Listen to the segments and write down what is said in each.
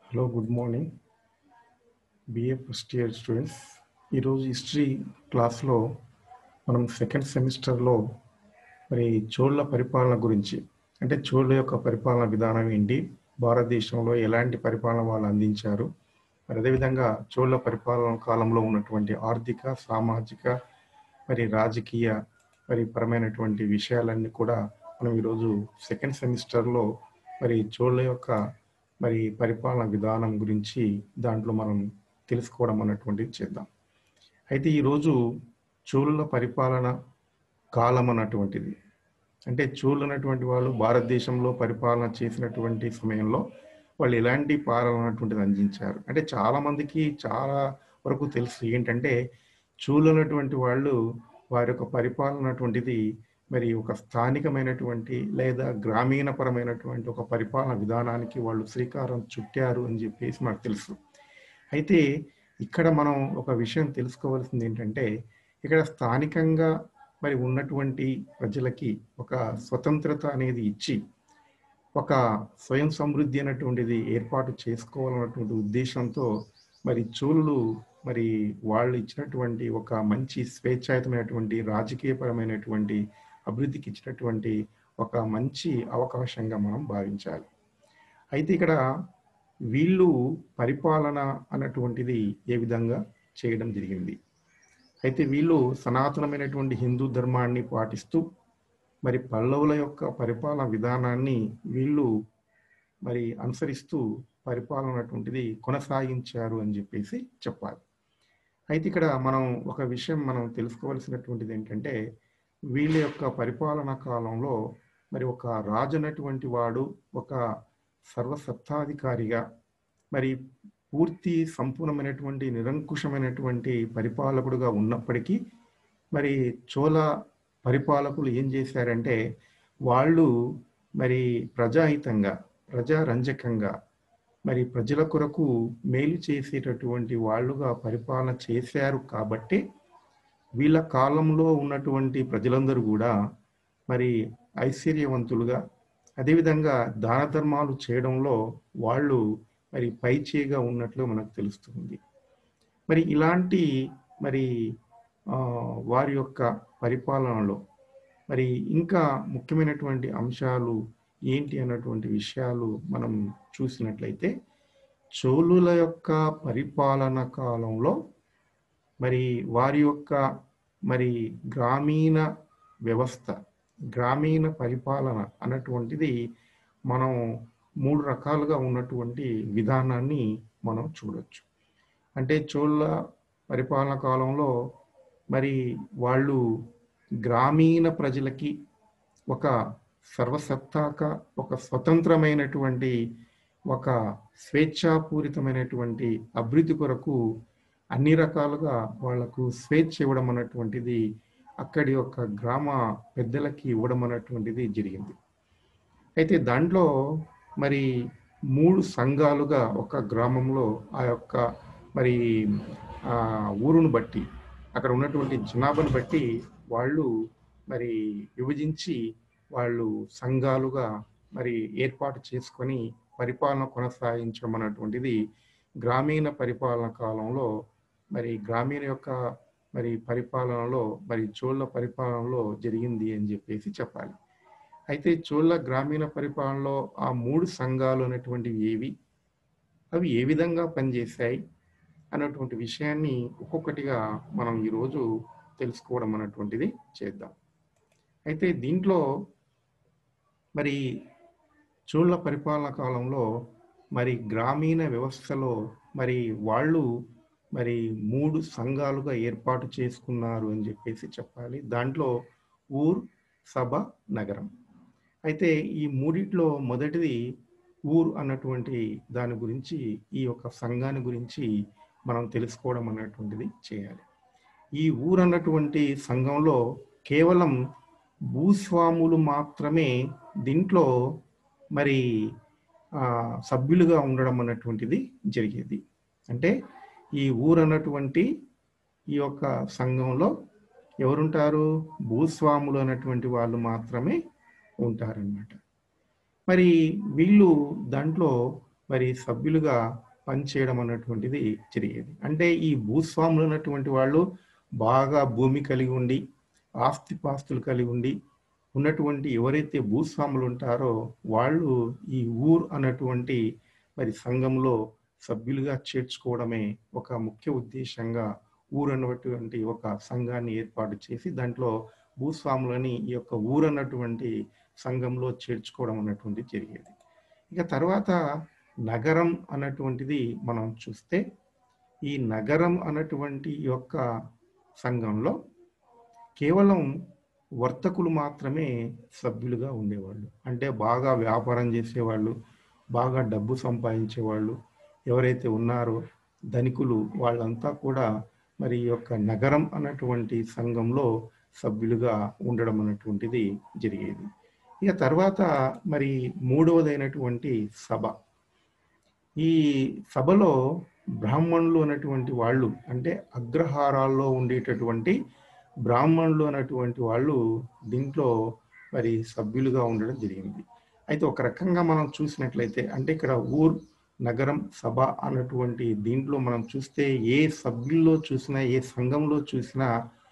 hello good morning BA first year students ఈరోజు history క్లాస్లో మనం సెకండ్ సెమిస్టర్లో మరి చోళ్ళ పరిపాలన గురించి అంటే చోళ్ళ యొక్క పరిపాలన విధానం ఏంటి భారతదేశంలో ఎలాంటి పరిపాలన వాళ్ళు అందించారు మరి అదేవిధంగా చోళ్ళ పరిపాలన కాలంలో ఉన్నటువంటి ఆర్థిక సామాజిక మరి రాజకీయ మరి పరమైనటువంటి విషయాలన్నీ కూడా మనం ఈరోజు సెకండ్ సెమిస్టర్లో మరి చోళ్ళ యొక్క మరి పరిపాలన విధానం గురించి దాంట్లో మనం తెలుసుకోవడం అన్నటువంటిది చేద్దాం అయితే ఈరోజు చోళుల పరిపాలన కాలం అన్నటువంటిది అంటే చోళ్ళు అన్నటువంటి వాళ్ళు భారతదేశంలో పరిపాలన చేసినటువంటి సమయంలో వాళ్ళు ఎలాంటి పాలన అన్నటువంటిది అందించారు అంటే చాలా మందికి చాలా వరకు తెలుసు ఏంటంటే చోళ్ళు అన్నటువంటి వాళ్ళు వారి యొక్క పరిపాలన అన్నటువంటిది మరి ఒక స్థానికమైనటువంటి లేదా గ్రామీణపరమైనటువంటి ఒక పరిపాలన విధానానికి వాళ్ళు శ్రీకారం చుట్టారు అని చెప్పేసి మనకు తెలుసు అయితే ఇక్కడ మనం ఒక విషయం తెలుసుకోవాల్సింది ఏంటంటే ఇక్కడ స్థానికంగా మరి ఉన్నటువంటి ప్రజలకి ఒక స్వతంత్రత అనేది ఇచ్చి ఒక స్వయం సమృద్ధి అనేటువంటిది ఏర్పాటు చేసుకోవాలన్నటువంటి ఉద్దేశంతో మరి చోళులు మరి వాళ్ళు ఇచ్చినటువంటి ఒక మంచి స్వేచ్ఛాయుతమైనటువంటి రాజకీయపరమైనటువంటి అభివృద్ధికి ఇచ్చినటువంటి ఒక మంచి అవకాశంగా మనం భావించాలి అయితే ఇక్కడ వీళ్ళు పరిపాలన అన్నటువంటిది ఏ విధంగా చేయడం జరిగింది అయితే వీళ్ళు సనాతనమైనటువంటి హిందూ ధర్మాన్ని పాటిస్తూ మరి పల్లవుల యొక్క పరిపాలన విధానాన్ని వీళ్ళు మరి అనుసరిస్తూ పరిపాలన అన్నటువంటిది కొనసాగించారు అని చెప్పేసి చెప్పాలి అయితే ఇక్కడ మనం ఒక విషయం మనం తెలుసుకోవాల్సినటువంటిది ఏంటంటే వీళ్ళ యొక్క పరిపాలన కాలంలో మరి ఒక రాజు అన్నటువంటి వాడు ఒక సర్వసత్తాధికారిగా మరి పూర్తి సంపూర్ణమైనటువంటి నిరంకుశమైనటువంటి పరిపాలకుడుగా ఉన్నప్పటికీ మరి చోళ పరిపాలకులు ఏం చేశారంటే వాళ్ళు మరి ప్రజాహితంగా ప్రజారంజకంగా మరి ప్రజల కొరకు మేలు చేసేటటువంటి వాళ్ళుగా పరిపాలన చేశారు కాబట్టి వీళ్ళ కాలంలో ఉన్నటువంటి ప్రజలందరూ కూడా మరి ఐశ్వర్యవంతులుగా అదేవిధంగా దాన ధర్మాలు చేయడంలో వాళ్ళు మరి పైచేగా ఉన్నట్లు మనకు తెలుస్తుంది మరి ఇలాంటి మరి వారి యొక్క పరిపాలనలో మరి ఇంకా ముఖ్యమైనటువంటి అంశాలు ఏంటి అన్నటువంటి విషయాలు మనం చూసినట్లయితే చోళుల యొక్క పరిపాలన కాలంలో మరి వారి యొక్క మరి గ్రామీణ వ్యవస్థ గ్రామీణ పరిపాలన అన్నటువంటిది మనం మూడు రకాలుగా ఉన్నటువంటి విధానాన్ని మనం చూడొచ్చు అంటే చోళ్ళ పరిపాలన కాలంలో మరి వాళ్ళు గ్రామీణ ప్రజలకి ఒక సర్వసత్తాక ఒక స్వతంత్రమైనటువంటి ఒక స్వేచ్ఛాపూరితమైనటువంటి అభివృద్ధి కొరకు అన్ని రకాలుగా వాళ్లకు స్వేచ్ఛ ఇవ్వడం అన్నటువంటిది అక్కడి యొక్క గ్రామ పెద్దలకి ఇవ్వడం అన్నటువంటిది జరిగింది అయితే దాంట్లో మరి మూడు సంఘాలుగా ఒక గ్రామంలో ఆ యొక్క మరి ఆ ఊరును బట్టి అక్కడ ఉన్నటువంటి జనాభాను బట్టి వాళ్ళు మరి విభజించి వాళ్ళు సంఘాలుగా మరి ఏర్పాటు చేసుకొని పరిపాలన కొనసాగించడం అన్నటువంటిది గ్రామీణ పరిపాలన కాలంలో మరి గ్రామీణ యొక్క మరి పరిపాలనలో మరి చోళ్ళ పరిపాలనలో జరిగింది అని చెప్పేసి చెప్పాలి అయితే చోళ్ళ గ్రామీణ పరిపాలనలో ఆ మూడు సంఘాలు అనేటువంటివి ఏవి అవి ఏ విధంగా పనిచేశాయి అన్నటువంటి విషయాన్ని ఒక్కొక్కటిగా మనం ఈరోజు తెలుసుకోవడం అన్నటువంటిది చేద్దాం అయితే దీంట్లో మరి చోళ్ళ పరిపాలన కాలంలో మరి గ్రామీణ వ్యవస్థలో మరి వాళ్ళు మరి మూడు సంఘాలుగా ఏర్పాటు చేసుకున్నారు అని చెప్పేసి చెప్పాలి దాంట్లో ఊర్ సభ నగరం అయితే ఈ మూడిట్లో మొదటిది ఊర్ అన్నటువంటి దాని గురించి ఈ యొక్క సంఘాన్ని గురించి మనం తెలుసుకోవడం అన్నటువంటిది చేయాలి ఈ ఊరు అన్నటువంటి సంఘంలో కేవలం భూస్వాములు మాత్రమే దీంట్లో మరి సభ్యులుగా ఉండడం అన్నటువంటిది జరిగేది అంటే ఈ ఊరు అన్నటువంటి ఈ యొక్క సంఘంలో ఎవరుంటారు భూస్వాములు అన్నటువంటి వాళ్ళు మాత్రమే ఉంటారన్నమాట మరి వీళ్ళు దాంట్లో మరి సభ్యులుగా పనిచేయడం అన్నటువంటిది జరిగేది అంటే ఈ భూస్వాములు ఉన్నటువంటి వాళ్ళు బాగా భూమి కలిగి ఉండి ఆస్తిపాస్తులు కలిగి ఉండి ఉన్నటువంటి ఎవరైతే భూస్వాములు ఉంటారో వాళ్ళు ఈ ఊర్ అన్నటువంటి మరి సంఘంలో సభ్యులుగా చేర్చుకోవడమే ఒక ముఖ్య ఉద్దేశంగా ఊరు అన్నటువంటి ఒక సంఘాన్ని ఏర్పాటు చేసి దాంట్లో భూస్వాములని ఈ యొక్క ఊరు అన్నటువంటి సంఘంలో చేర్చుకోవడం అన్నటువంటి జరిగేది ఇక తర్వాత నగరం అన్నటువంటిది మనం చూస్తే ఈ నగరం అన్నటువంటి యొక్క సంఘంలో కేవలం వర్తకులు మాత్రమే సభ్యులుగా ఉండేవాళ్ళు అంటే బాగా వ్యాపారం చేసేవాళ్ళు బాగా డబ్బు సంపాదించేవాళ్ళు ఎవరైతే ఉన్నారో ధనికులు వాళ్ళంతా కూడా మరి ఈ యొక్క నగరం అన్నటువంటి సంఘంలో సభ్యులుగా ఉండడం అన్నటువంటిది జరిగేది ఇక తర్వాత మరి మూడవదైనటువంటి సభ ఈ సభలో బ్రాహ్మణులు అనేటువంటి వాళ్ళు అంటే అగ్రహారాల్లో ఉండేటటువంటి బ్రాహ్మణులు అనేటువంటి వాళ్ళు దీంట్లో మరి సభ్యులుగా ఉండడం జరిగింది అయితే ఒక రకంగా మనం చూసినట్లయితే అంటే ఇక్కడ ఊర్ నగరం సభ అన్నటువంటి దీంట్లో మనం చూస్తే ఏ సభ్యుల్లో చూసినా ఏ సంఘంలో చూసినా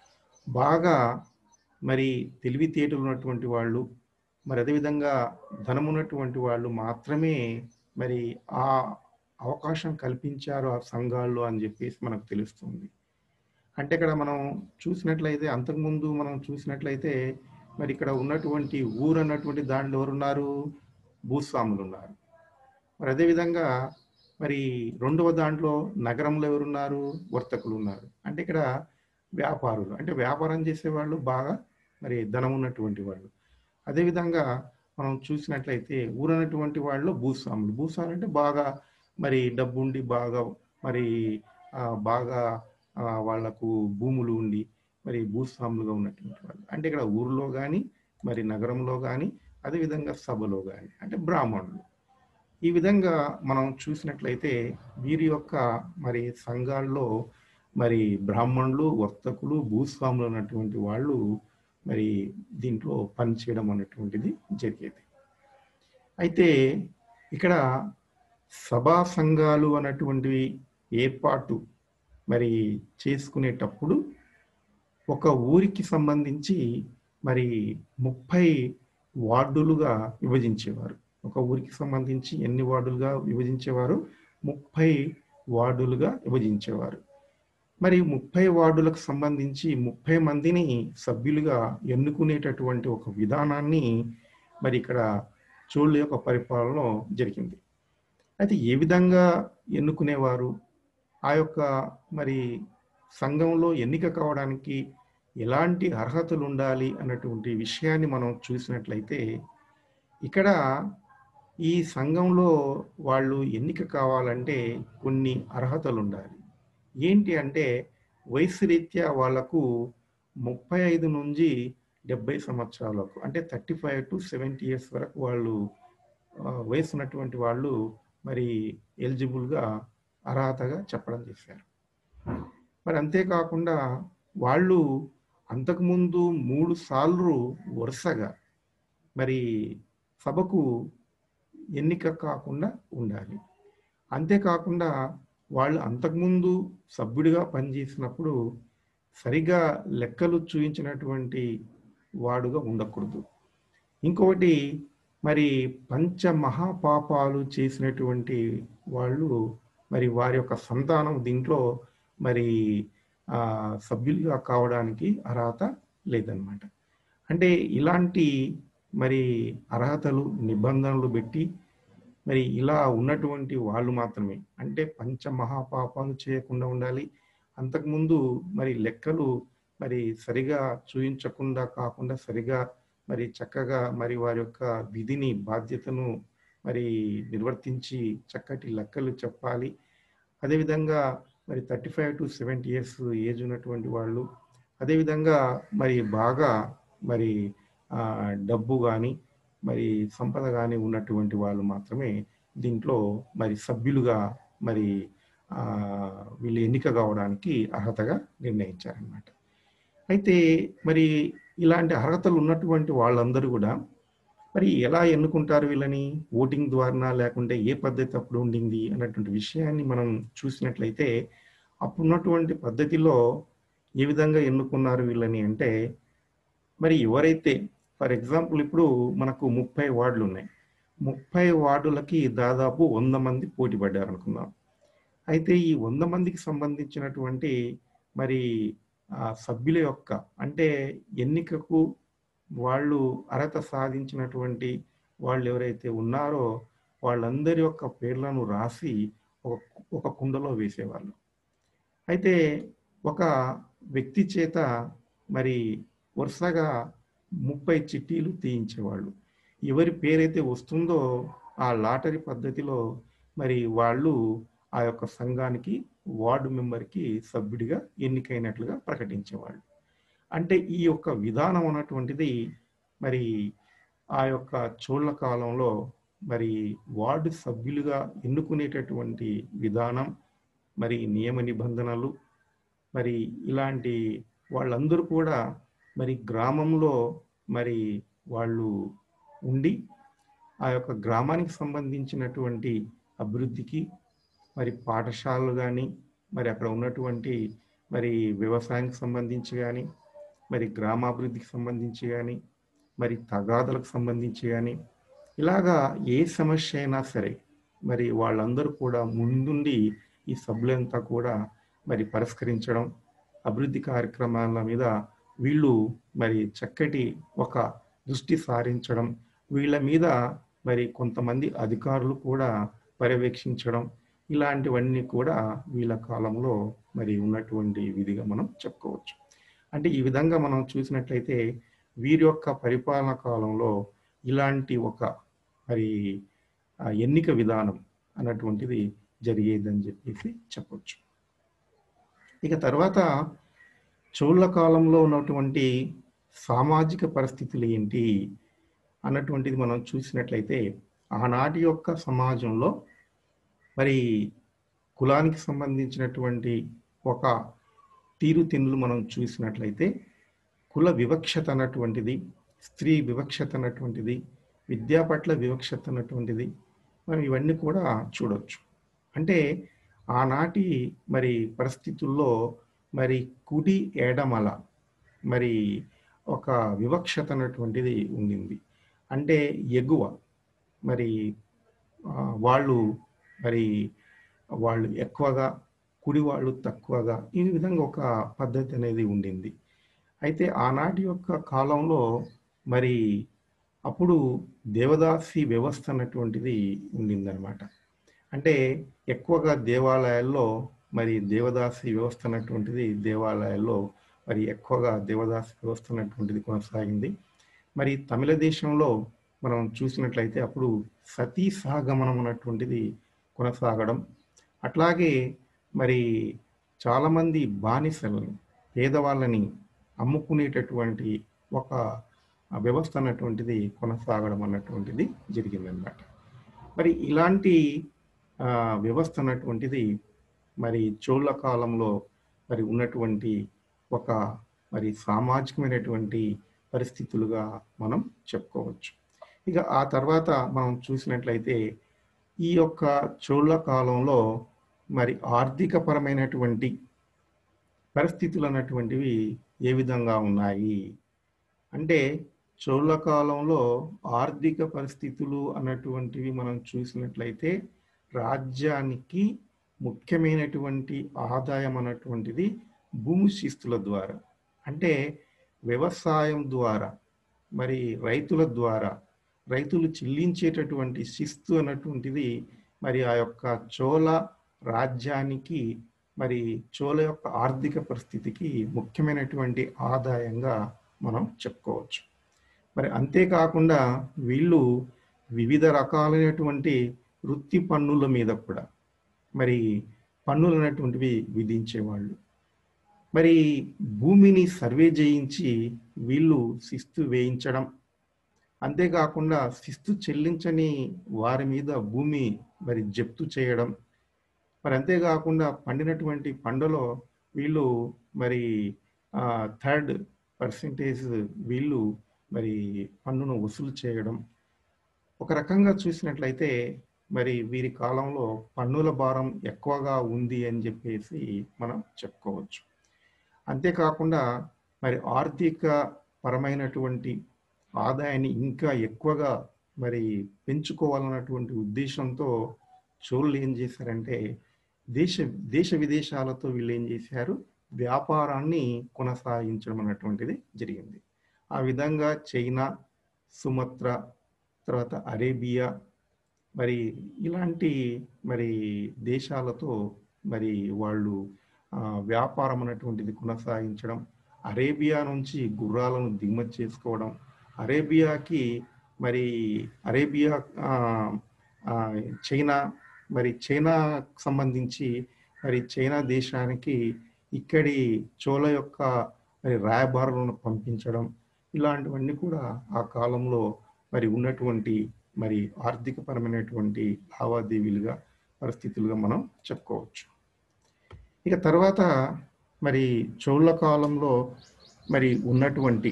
బాగా మరి తెలివితేటలు ఉన్నటువంటి వాళ్ళు మరి అదేవిధంగా ధనం ఉన్నటువంటి వాళ్ళు మాత్రమే మరి ఆ అవకాశం కల్పించారు ఆ సంఘాల్లో అని చెప్పేసి మనకు తెలుస్తుంది అంటే ఇక్కడ మనం చూసినట్లయితే అంతకుముందు మనం చూసినట్లయితే మరి ఇక్కడ ఉన్నటువంటి ఊరు అన్నటువంటి దాంట్లో ఎవరున్నారు భూస్వాములు ఉన్నారు మరి అదేవిధంగా మరి రెండవ దాంట్లో నగరంలో ఎవరున్నారు వర్తకులు ఉన్నారు అంటే ఇక్కడ వ్యాపారులు అంటే వ్యాపారం చేసేవాళ్ళు బాగా మరి ధనం ఉన్నటువంటి వాళ్ళు అదేవిధంగా మనం చూసినట్లయితే ఊరన్నటువంటి వాళ్ళు భూస్వాములు భూస్వాములు అంటే బాగా మరి డబ్బు ఉండి బాగా మరి బాగా వాళ్లకు భూములు ఉండి మరి భూస్వాములుగా ఉన్నటువంటి వాళ్ళు అంటే ఇక్కడ ఊరిలో కానీ మరి నగరంలో కానీ అదేవిధంగా సభలో కానీ అంటే బ్రాహ్మణులు ఈ విధంగా మనం చూసినట్లయితే వీరి యొక్క మరి సంఘాల్లో మరి బ్రాహ్మణులు వర్తకులు భూస్వాములు అన్నటువంటి వాళ్ళు మరి దీంట్లో పనిచేయడం అనేటువంటిది జరిగేది అయితే ఇక్కడ సభా సంఘాలు అన్నటువంటివి ఏర్పాటు మరి చేసుకునేటప్పుడు ఒక ఊరికి సంబంధించి మరి ముప్పై వార్డులుగా విభజించేవారు ఒక ఊరికి సంబంధించి ఎన్ని వార్డులుగా విభజించేవారు ముప్పై వార్డులుగా విభజించేవారు మరి ముప్పై వార్డులకు సంబంధించి ముప్పై మందిని సభ్యులుగా ఎన్నుకునేటటువంటి ఒక విధానాన్ని మరి ఇక్కడ చోళ్ళ యొక్క పరిపాలనలో జరిగింది అయితే ఏ విధంగా ఎన్నుకునేవారు ఆ యొక్క మరి సంఘంలో ఎన్నిక కావడానికి ఎలాంటి అర్హతలు ఉండాలి అన్నటువంటి విషయాన్ని మనం చూసినట్లయితే ఇక్కడ ఈ సంఘంలో వాళ్ళు ఎన్నిక కావాలంటే కొన్ని అర్హతలు ఉండాలి ఏంటి అంటే వయసు రీత్యా వాళ్లకు ముప్పై ఐదు నుంచి డెబ్బై సంవత్సరాలకు అంటే thirty five to seventy years వరకు వాళ్ళు వయసు ఉన్నటువంటి వాళ్ళు మరి ఎలిజిబుల్గా అర్హతగా చెప్పడం చేశారు మరి అంతేకాకుండా వాళ్ళు అంతకుముందు మూడు సార్లు వరుసగా మరి సభకు ఎన్నిక కాకుండా ఉండాలి అంతేకాకుండా వాళ్ళు అంతకుముందు సభ్యుడిగా పనిచేసినప్పుడు సరిగా లెక్కలు చూపించినటువంటి వాడుగా ఉండకూడదు ఇంకొకటి మరి పంచ మహాపాపాలు చేసినటువంటి వాళ్ళు మరి వారి యొక్క సంతానం దీంట్లో మరి సభ్యులుగా కావడానికి అర్హత లేదనమాట అంటే ఇలాంటి మరి అర్హతలు నిబంధనలు పెట్టి మరి ఇలా ఉన్నటువంటి వాళ్ళు మాత్రమే అంటే పంచ మహాపాపాలు చేయకుండా ఉండాలి అంతకుముందు మరి లెక్కలు మరి సరిగా చూయించకుండా కాకుండా సరిగా మరి చక్కగా మరి వారి యొక్క విధిని బాధ్యతను మరి నిర్వర్తించి చక్కటి లెక్కలు చెప్పాలి అదేవిధంగా మరి thirty five to seventy years age ఉన్నటువంటి వాళ్ళు అదేవిధంగా మరి బాగా మరి డబ్బు కానీ మరి సంపద కానీ ఉన్నటువంటి వాళ్ళు మాత్రమే దీంట్లో మరి సభ్యులుగా మరి వీళ్ళు ఎన్నిక కావడానికి అర్హతగా నిర్ణయించారనమాట అయితే మరి ఇలాంటి అర్హతలు ఉన్నటువంటి వాళ్ళందరూ కూడా మరి ఎలా ఎన్నుకుంటారు వీళ్ళని ఓటింగ్ ద్వారా లేకుంటే ఏ పద్ధతి అప్పుడు ఉండింది అన్నటువంటి విషయాన్ని మనం చూసినట్లయితే అప్పుడున్నటువంటి పద్ధతిలో ఏ విధంగా ఎన్నుకున్నారు వీళ్ళని అంటే మరి ఎవరైతే ఫర్ ఎగ్జాంపుల్ ఇప్పుడు మనకు ముప్పై వార్డులు ఉన్నాయి ముప్పై వార్డులకి దాదాపు వంద మంది పోటీ పడ్డారు అనుకుందాం అయితే ఈ వంద మందికి సంబంధించినటువంటి మరి ఆ సభ్యుల యొక్క అంటే ఎన్నికకు వాళ్ళు అర్హత సాధించినటువంటి వాళ్ళు ఎవరైతే ఉన్నారో వాళ్ళందరి యొక్క పేర్లను రాసి ఒక ఒక కుండలో వేసేవాళ్ళు అయితే ఒక వ్యక్తి చేత మరి వరుసగా ముప్పై చిట్టీలు తీయించేవాళ్ళు ఎవరి పేరైతే వస్తుందో ఆ లాటరీ పద్ధతిలో మరి వాళ్ళు ఆ యొక్క సంఘానికి వార్డు మెంబర్కి సభ్యుడిగా ఎన్నికైనట్లుగా ప్రకటించేవాళ్ళు అంటే ఈ యొక్క విధానం అన్నటువంటిది మరి ఆ యొక్క చోళ్ళ కాలంలో మరి వార్డు సభ్యులుగా ఎన్నుకునేటటువంటి విధానం మరి నియమ నిబంధనలు మరి ఇలాంటి వాళ్ళందరూ కూడా మరి గ్రామంలో మరి వాళ్ళు ఉండి ఆ యొక్క గ్రామానికి సంబంధించినటువంటి అభివృద్ధికి మరి పాఠశాలలు కానీ మరి అక్కడ ఉన్నటువంటి మరి వ్యవసాయానికి సంబంధించి కానీ మరి గ్రామాభివృద్ధికి సంబంధించి కానీ మరి తగాదలకు సంబంధించి కానీ ఇలాగా ఏ సమస్య అయినా సరే మరి వాళ్ళందరూ కూడా ముందుండి ఈ సభ్యులంతా కూడా మరి పరిష్కరించడం అభివృద్ధి కార్యక్రమాల మీద వీళ్ళు మరి చక్కటి ఒక దృష్టి సారించడం వీళ్ళ మీద మరి కొంతమంది అధికారులు కూడా పర్యవేక్షించడం ఇలాంటివన్నీ కూడా వీళ్ళ కాలంలో మరి ఉన్నటువంటి విధిగా మనం చెప్పుకోవచ్చు అంటే ఈ విధంగా మనం చూసినట్లయితే వీరి యొక్క పరిపాలన కాలంలో ఇలాంటి ఒక మరి ఎన్నిక విధానం అన్నటువంటిది జరిగేదని చెప్పేసి చెప్పొచ్చు ఇక తర్వాత చోళ్ళ కాలంలో ఉన్నటువంటి సామాజిక పరిస్థితులు ఏంటి అన్నటువంటిది మనం చూసినట్లయితే ఆనాటి యొక్క సమాజంలో మరి కులానికి సంబంధించినటువంటి ఒక తీరుతెన్నులు మనం చూసినట్లయితే కుల వివక్షత అన్నటువంటిది స్త్రీ వివక్షత అన్నటువంటిది విద్యా పట్ల వివక్షత అన్నటువంటిది మనం ఇవన్నీ కూడా చూడవచ్చు అంటే ఆనాటి మరి పరిస్థితుల్లో మరి కుడి ఎడమల మరి ఒక వివక్షత అన్నటువంటిది ఉండింది అంటే ఎగువ మరి వాళ్ళు మరి వాళ్ళు ఎక్కువగా కుడి వాళ్ళు తక్కువగా ఈ విధంగా ఒక పద్ధతి అనేది ఉండింది అయితే ఆనాటి యొక్క కాలంలో మరి అప్పుడు దేవదాసి వ్యవస్థ అన్నటువంటిది ఉండిందనమాట అంటే ఎక్కువగా దేవాలయాల్లో మరి దేవదాసి వ్యవస్థ అన్నటువంటిది దేవాలయాల్లో మరి ఎక్కువగా దేవదాసి వ్యవస్థ అన్నటువంటిది కొనసాగింది మరి తమిళ దేశంలో మనం చూసినట్లయితే అప్పుడు సతీ సహగమనం అన్నటువంటిది కొనసాగడం అట్లాగే మరి చాలామంది బానిసలను పేదవాళ్ళని అమ్ముకునేటటువంటి ఒక వ్యవస్థ అన్నటువంటిది కొనసాగడం అన్నటువంటిది జరిగిందనమాట మరి ఇలాంటి వ్యవస్థ అన్నటువంటిది మరి చోళ్ళ కాలంలో మరి ఉన్నటువంటి ఒక మరి సామాజికమైనటువంటి పరిస్థితులుగా మనం చెప్పుకోవచ్చు ఇక ఆ తర్వాత మనం చూసినట్లయితే ఈ యొక్క చోళ్ళ కాలంలో మరి ఆర్థిక పరమైనటువంటి పరిస్థితులు అన్నటువంటివి ఏ విధంగా ఉన్నాయి అంటే చోళ్ళ కాలంలో ఆర్థిక పరిస్థితులు అన్నటువంటివి మనం చూసినట్లయితే రాజ్యానికి ముఖ్యమైనటువంటి ఆదాయం అన్నటువంటిది భూమి శిస్తుల ద్వారా అంటే వ్యవసాయం ద్వారా మరి రైతుల ద్వారా రైతులు చెల్లించేటటువంటి శిస్తు అన్నటువంటిది మరి ఆ యొక్క చోళ రాజ్యానికి మరి చోళ యొక్క ఆర్థిక పరిస్థితికి ముఖ్యమైనటువంటి ఆదాయంగా మనం చెప్పుకోవచ్చు మరి అంతేకాకుండా వీళ్ళు వివిధ రకాలైనటువంటి వృత్తి పన్నుల మీద కూడా మరి పన్నులు అనేటువంటివి విధించేవాళ్ళు మరి భూమిని సర్వే చేయించి వీళ్ళు శిస్తు వేయించడం అంతేకాకుండా శిస్తు చెల్లించని వారి మీద భూమి మరి జప్తు చేయడం మరి అంతేకాకుండా పండినటువంటి పంటలో వీళ్ళు మరి థర్డ్ పర్సంటేజ్ వీళ్ళు మరి పన్నును వసూలు చేయడం ఒక రకంగా చూసినట్లయితే మరి వీరి కాలంలో పన్నుల భారం ఎక్కువగా ఉంది అని చెప్పేసి మనం చెప్పుకోవచ్చు అంతేకాకుండా మరి ఆర్థిక పరమైనటువంటి ఆదాయాన్ని ఇంకా ఎక్కువగా మరి పెంచుకోవాలన్నటువంటి ఉద్దేశంతో చోళ్ళు ఏం చేశారంటే దేశ దేశ విదేశాలతో వీళ్ళు ఏం చేశారు వ్యాపారాన్ని కొనసాగించడం అన్నటువంటిది జరిగింది ఆ విధంగా చైనా సుమత్ర తర్వాత అరేబియా మరి ఇలాంటి మరి దేశాలతో మరి వాళ్ళు వ్యాపారం అనేటువంటిది కొనసాగించడం అరేబియా నుంచి గుర్రాలను దిగుమతి చేసుకోవడం అరేబియాకి మరి అరేబియా చైనా మరి చైనా సంబంధించి మరి చైనా దేశానికి ఇక్కడి చోళ యొక్క మరి రాయబారులను పంపించడం ఇలాంటివన్నీ కూడా ఆ కాలంలో మరి ఉన్నటువంటి మరి ఆర్థికపరమైనటువంటి లావాదేవీలుగా పరిస్థితులుగా మనం చెప్పుకోవచ్చు ఇక తర్వాత మరి చోళ కాలంలో మరి ఉన్నటువంటి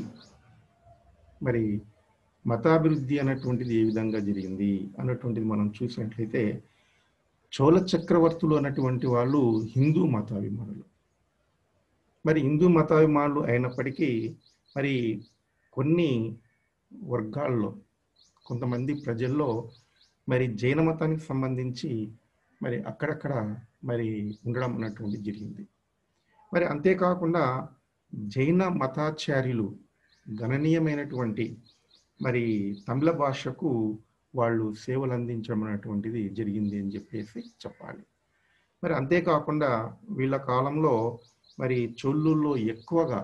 మరి మతాభివృద్ధి అన్నటువంటిది ఏ విధంగా జరిగింది అన్నటువంటిది మనం చూసినట్లయితే చోళ చక్రవర్తులు అన్నటువంటి వాళ్ళు హిందూ మతాభిమానులు మరి హిందూ మతాభిమానులు అయినప్పటికీ మరి కొన్ని వర్గాల్లో కొంతమంది ప్రజల్లో మరి జైన మతానికి సంబంధించి మరి అక్కడక్కడ మరి ఉండడం అన్నటువంటి జరిగింది మరి అంతేకాకుండా జైన మతాచార్యులు గణనీయమైనటువంటి మరి తమిళ భాషకు వాళ్ళు సేవలు అందించడం అనేటువంటిది జరిగింది అని చెప్పేసి చెప్పాలి మరి అంతేకాకుండా వీళ్ళ కాలంలో మరి చోళ్ళుల్లో ఎక్కువగా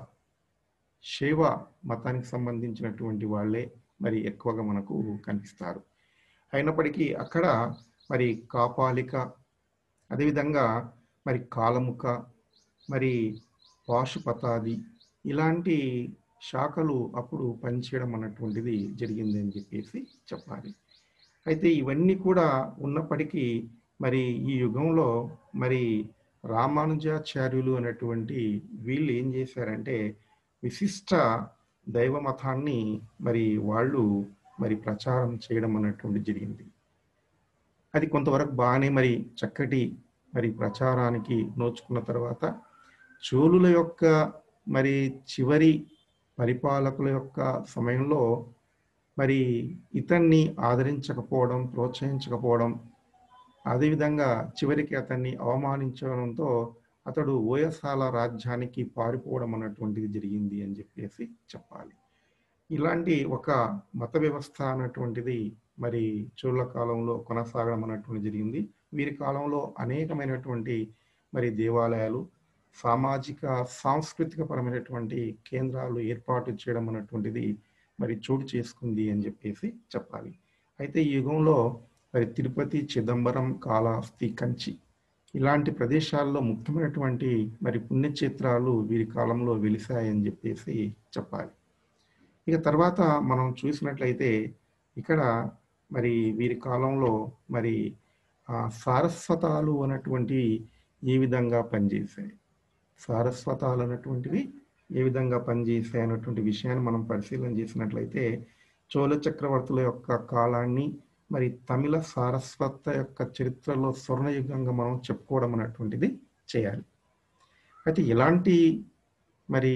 శైవ మతానికి సంబంధించినటువంటి వాళ్ళే మరి ఎక్కువగా మనకు కనిపిస్తారు అయినప్పటికీ అక్కడ మరి కాపాలిక అదేవిధంగా మరి కాలముక మరి పాశుపతాది ఇలాంటి శాఖలు అప్పుడు పనిచేయడం అన్నటువంటిది జరిగింది అని చెప్పేసి చెప్పాలి అయితే ఇవన్నీ కూడా ఉన్నప్పటికీ మరి ఈ యుగంలో మరి రామానుజాచార్యులు అనేటువంటి వీళ్ళు ఏం చేశారంటే విశిష్ట దైవ మతాన్ని మరి వాళ్ళు మరి ప్రచారం చేయడం అన్నటువంటి జరిగింది అది కొంతవరకు బాగానే మరి చక్కటి మరి ప్రచారానికి నోచుకున్న తర్వాత చోళుల యొక్క మరి చివరి పరిపాలకుల యొక్క సమయంలో మరి ఇతన్ని ఆదరించకపోవడం ప్రోత్సహించకపోవడం అదేవిధంగా చివరికి అతన్ని అవమానించడంతో అతడు ఓయసాల రాజ్యానికి పారిపోవడం అన్నటువంటిది జరిగింది అని చెప్పేసి చెప్పాలి ఇలాంటి ఒక మత వ్యవస్థ అన్నటువంటిది మరి చోళ్ళ కాలంలో కొనసాగడం అన్నటువంటి జరిగింది వీరి కాలంలో అనేకమైనటువంటి మరి దేవాలయాలు సామాజిక సాంస్కృతిక పరమైనటువంటి కేంద్రాలు ఏర్పాటు చేయడం అన్నటువంటిది మరి చోటు చేసుకుంది అని చెప్పేసి చెప్పాలి అయితే ఈ యుగంలో మరి తిరుపతి చిదంబరం కాళహస్తి కంచి ఇలాంటి ప్రదేశాల్లో ముఖ్యమైనటువంటి మరి పుణ్యక్షేత్రాలు వీరి కాలంలో వెలిసాయని చెప్పేసి చెప్పాలి ఇక తర్వాత మనం చూసినట్లయితే ఇక్కడ మరి వీరి కాలంలో మరి సారస్వతాలు అన్నటువంటి ఏ విధంగా పనిచేశాయి సారస్వతాలు అన్నటువంటివి ఏ విధంగా పనిచేశాయి అన్నటువంటి విషయాన్ని మనం పరిశీలన చేసినట్లయితే చోళ చక్రవర్తుల యొక్క కాలాన్ని మరి తమిళ సారస్వత యొక్క చరిత్రలో స్వర్ణయుగంగా మనం చెప్పుకోవడం అన్నటువంటిది చేయాలి అయితే ఎలాంటి మరి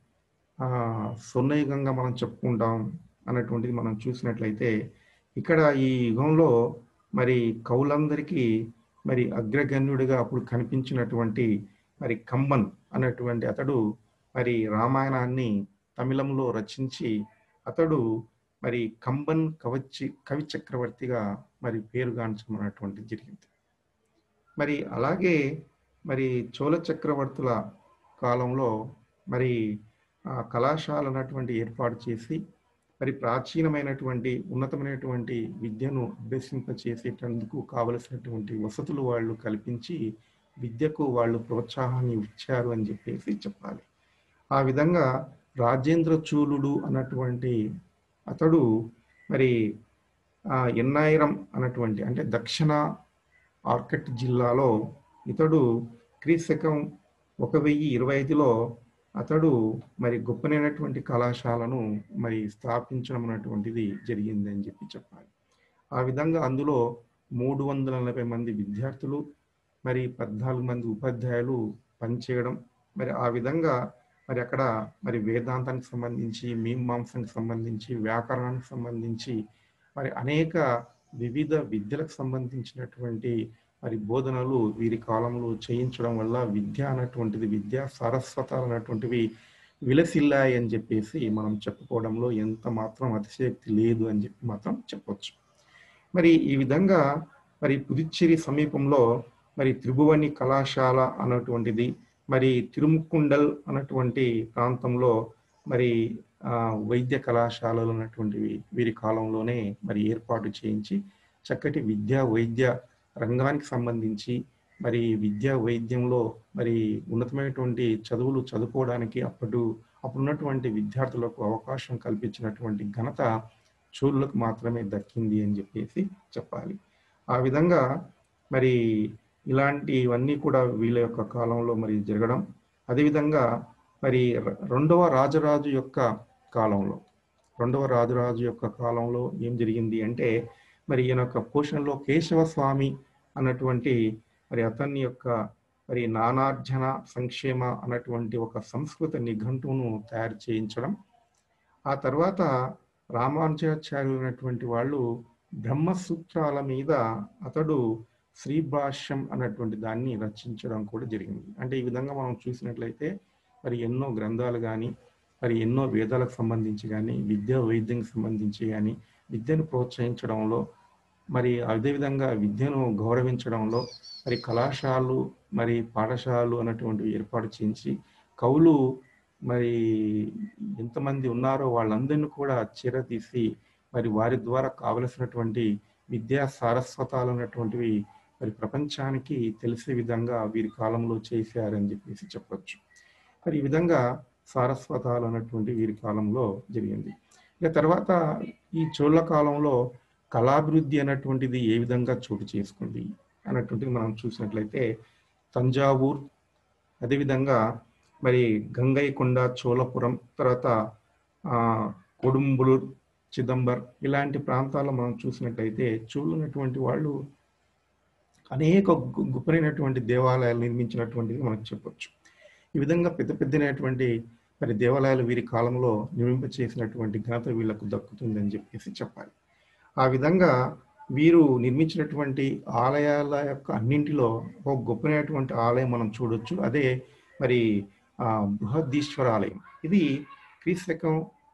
స్వర్ణయుగంగా మనం చెప్పుకుంటాం అన్నటువంటిది మనం చూసినట్లయితే ఇక్కడ ఈ యుగంలో మరి కవులందరికీ మరి అగ్రగణ్యుడిగా అప్పుడు కనిపించినటువంటి మరి కంబన్ అన్నటువంటి అతడు మరి రామాయణాన్ని తమిళంలో రచించి అతడు మరి కంబన్ కవచి కవి చక్రవర్తిగా మరి పేరుగాంచమన్నటువంటి జరిగింది మరి అలాగే మరి చోళ చక్రవర్తుల కాలంలో మరి కళాశాల అన్నటువంటి ఏర్పాటు చేసి మరి ప్రాచీనమైనటువంటి ఉన్నతమైనటువంటి విద్యను అభ్యసింపచేసేటందుకు కావలసినటువంటి వసతులు వాళ్ళు కల్పించి విద్యకు వాళ్ళు ప్రోత్సాహాన్ని ఇచ్చారు అని చెప్పేసి చెప్పాలి ఆ విధంగా రాజేంద్ర చూలుడు అన్నటువంటి అతడు మరి ఎన్నాయిరం అన్నటువంటి అంటే దక్షిణ ఆర్కట్ జిల్లాలో ఇతడు క్రీశకం ఒక వెయ్యి ఇరవై ఐదులో అతడు మరి గొప్పనైనటువంటి కళాశాలను మరి స్థాపించడం అన్నటువంటిది జరిగింది అని చెప్పి చెప్పాలి ఆ విధంగా అందులో మూడు వందల నలభై మంది విద్యార్థులు మరి పద్నాలుగు మంది ఉపాధ్యాయులు పనిచేయడం మరి ఆ విధంగా మరి అక్కడ మరి వేదాంతానికి సంబంధించి మీమాంసానికి సంబంధించి వ్యాకరణానికి సంబంధించి మరి అనేక వివిధ విద్యలకు సంబంధించినటువంటి మరి బోధనలు వీరి కాలంలో చేయించడం వల్ల విద్య అన్నటువంటిది విద్యా సారస్వతాలు అన్నటువంటివి విలసిల్లాయి అని చెప్పేసి మనం చెప్పుకోవడంలో ఎంత మాత్రం అతిశయక్తి లేదు అని చెప్పి మాత్రం చెప్పొచ్చు మరి ఈ విధంగా మరి పుదుచ్చేరి సమీపంలో మరి త్రిభువని కళాశాల అన్నటువంటిది మరి తిరుముకుండల్ అన్నటువంటి ప్రాంతంలో మరి వైద్య కళాశాలలు అన్నటువంటివి వీరి కాలంలోనే మరి ఏర్పాటు చేయించి చక్కటి విద్యా వైద్య రంగానికి సంబంధించి మరి విద్యా వైద్యంలో మరి ఉన్నతమైనటువంటి చదువులు చదువుకోవడానికి అప్పుడు అప్పుడున్నటువంటి విద్యార్థులకు అవకాశం కల్పించినటువంటి ఘనత చోళ్ళకు మాత్రమే దక్కింది అని చెప్పేసి చెప్పాలి ఆ విధంగా మరి ఇలాంటివన్నీ కూడా వీళ్ళ యొక్క కాలంలో మరి జరగడం అదేవిధంగా మరి రెండవ రాజరాజు యొక్క కాలంలో రెండవ రాజరాజు యొక్క కాలంలో ఏం జరిగింది అంటే మరి ఈయన యొక్క పోషణలో కేశవ స్వామి అన్నటువంటి మరి అతన్ని యొక్క మరి నానార్జన సంక్షేమ అన్నటువంటి ఒక సంస్కృత నిఘంటువును తయారు చేయించడం ఆ తర్వాత రామానుజాచార్యులు అన్నటువంటి వాళ్ళు బ్రహ్మసూత్రాల మీద అతడు శ్రీభాష్యం అన్నటువంటి దాన్ని రచించడం కూడా జరిగింది అంటే ఈ విధంగా మనం చూసినట్లయితే మరి ఎన్నో గ్రంథాలు కానీ మరి ఎన్నో వేదాలకు సంబంధించి కానీ విద్యా వైద్యంకి సంబంధించి కానీ విద్యను ప్రోత్సహించడంలో మరి అదేవిధంగా విద్యను గౌరవించడంలో మరి కళాశాలలు మరి పాఠశాలలు అన్నటువంటివి ఏర్పాటు చేయించి కవులు మరి ఎంతమంది ఉన్నారో వాళ్ళందరినీ కూడా చీరతీసి మరి వారి ద్వారా కావలసినటువంటి విద్యా సారస్వతాలు అన్నటువంటివి మరి ప్రపంచానికి తెలిసే విధంగా వీరి కాలంలో చేశారని చెప్పేసి చెప్పొచ్చు మరి ఈ విధంగా సారస్వతాలు అన్నటువంటి వీరి కాలంలో జరిగింది ఇక తర్వాత ఈ చోళ కాలంలో కళాభివృద్ధి అన్నటువంటిది ఏ విధంగా చోటు చేసుకుంది అన్నటువంటిది మనం చూసినట్లయితే తంజావూర్ అదేవిధంగా మరి గంగైకొండ చోళపురం తర్వాత కొడుంబులూర్ చిదంబర్ ఇలాంటి ప్రాంతాల్లో మనం చూసినట్లయితే చూడనటువంటి వాళ్ళు అనేక గొప్పనైనటువంటి దేవాలయాలు నిర్మించినటువంటిది మనకు చెప్పొచ్చు ఈ విధంగా పెద్ద పెద్దనటువంటి మరి దేవాలయాలు వీరి కాలంలో నిర్మింప చేసినటువంటి ఘనత వీళ్ళకు దక్కుతుందని చెప్పేసి చెప్పాలి ఆ విధంగా వీరు నిర్మించినటువంటి ఆలయాల యొక్క అన్నింటిలో ఒక గొప్పనైనటువంటి ఆలయం మనం చూడొచ్చు అదే మరి బృహదీశ్వర ఆలయం ఇది క్రీస్తకం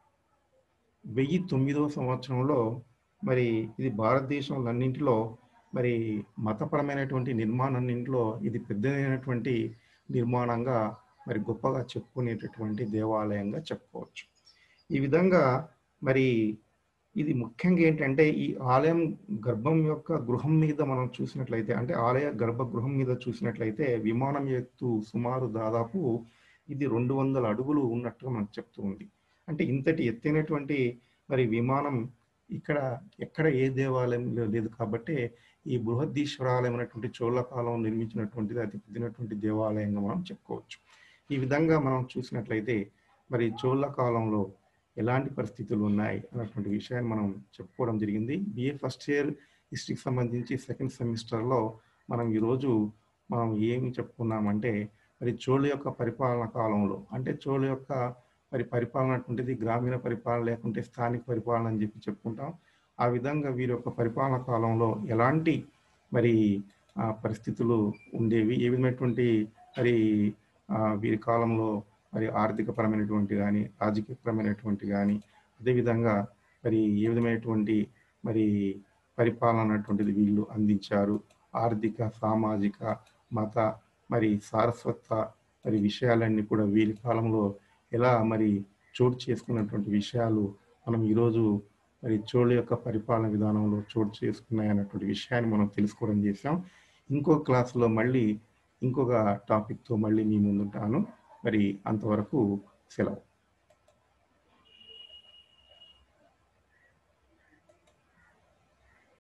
వెయ్యి తొమ్మిదవ సంవత్సరంలో మరి ఇది భారతదేశంలో అన్నింటిలో మరి మతపరమైనటువంటి నిర్మాణాన్నింటిలో ఇది పెద్దదైనటువంటి నిర్మాణంగా మరి గొప్పగా చెప్పుకునేటటువంటి దేవాలయంగా చెప్పుకోవచ్చు ఈ విధంగా మరి ఇది ముఖ్యంగా ఏంటంటే ఈ ఆలయం గర్భం యొక్క గృహం మీద మనం చూసినట్లయితే అంటే ఆలయ గర్భగృహం మీద చూసినట్లయితే విమానం ఎత్తు సుమారు దాదాపు ఇది రెండు వందల అడుగులు ఉన్నట్టుగా మనకు చెప్తూ ఉంది అంటే ఇంతటి ఎత్తైనటువంటి మరి విమానం ఇక్కడ ఎక్కడ ఏ దేవాలయంలో లేదు కాబట్టి ఈ బృహదీశ్వరాలయం అనేటువంటి చోళ కాలం నిర్మించినటువంటిది అతి పెద్దనటువంటి దేవాలయంగా మనం చెప్పుకోవచ్చు ఈ విధంగా మనం చూసినట్లయితే మరి చోళ కాలంలో ఎలాంటి పరిస్థితులు ఉన్నాయి అన్నటువంటి విషయాన్ని మనం చెప్పుకోవడం జరిగింది బిఏ ఫస్ట్ ఇయర్ హిస్టరీకి సంబంధించి సెకండ్ సెమిస్టర్లో మనం ఈరోజు మనం ఏమి చెప్పుకున్నామంటే మరి చోళ యొక్క పరిపాలన కాలంలో అంటే చోళ యొక్క మరి పరిపాలన అటువంటిది గ్రామీణ పరిపాలన లేకుంటే స్థానిక పరిపాలన అని చెప్పి చెప్పుకుంటాం ఆ విధంగా వీరి యొక్క పరిపాలన కాలంలో ఎలాంటి మరి పరిస్థితులు ఉండేవి ఏ విధమైనటువంటి మరి వీరి కాలంలో మరి ఆర్థికపరమైనటువంటి కానీ రాజకీయపరమైనటువంటి కానీ అదేవిధంగా మరి ఏ విధమైనటువంటి మరి పరిపాలన అన్నటువంటిది వీళ్ళు అందించారు ఆర్థిక సామాజిక మత మరి సారస్వత మరి విషయాలన్నీ కూడా వీరి కాలంలో ఎలా మరి చోటు చేసుకున్నటువంటి విషయాలు మనం ఈరోజు మరి చోళ యొక్క పరిపాలన విధానంలో చోటు చేసుకున్నాయి అన్నటువంటి విషయాన్ని మనం తెలుసుకోవడం చేసాం ఇంకో క్లాసులో మళ్ళీ ఇంకొక టాపిక్తో మళ్ళీ మీ ముందుంటాను మరి అంతవరకు సెలవు